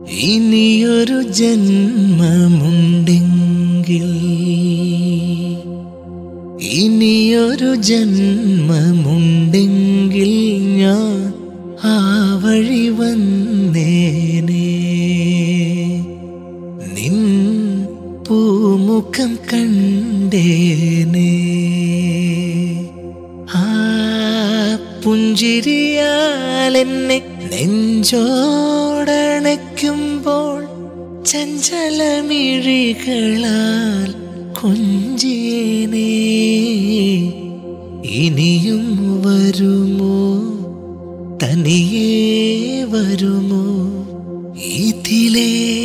ഇനിയൊരു ജന്മമുണ്ടെങ്കിൽ ഇനിയൊരു ജന്മമുണ്ടെങ്കിൽ ഞാൻ ആ വഴി വന്നേനെ നിൻ പൂമുഖം കണ്ടേനെ ആ പുഞ്ചിരിയാൽ എന്നെ നെഞ്ചോടണയ്ക്കുമ്പോൾ ചഞ്ചലമിഴികളാൽ കൊഞ്ചിയേനേ ഇനിയും വരുമോ തനിയേ വരുമോ ഇതിലേ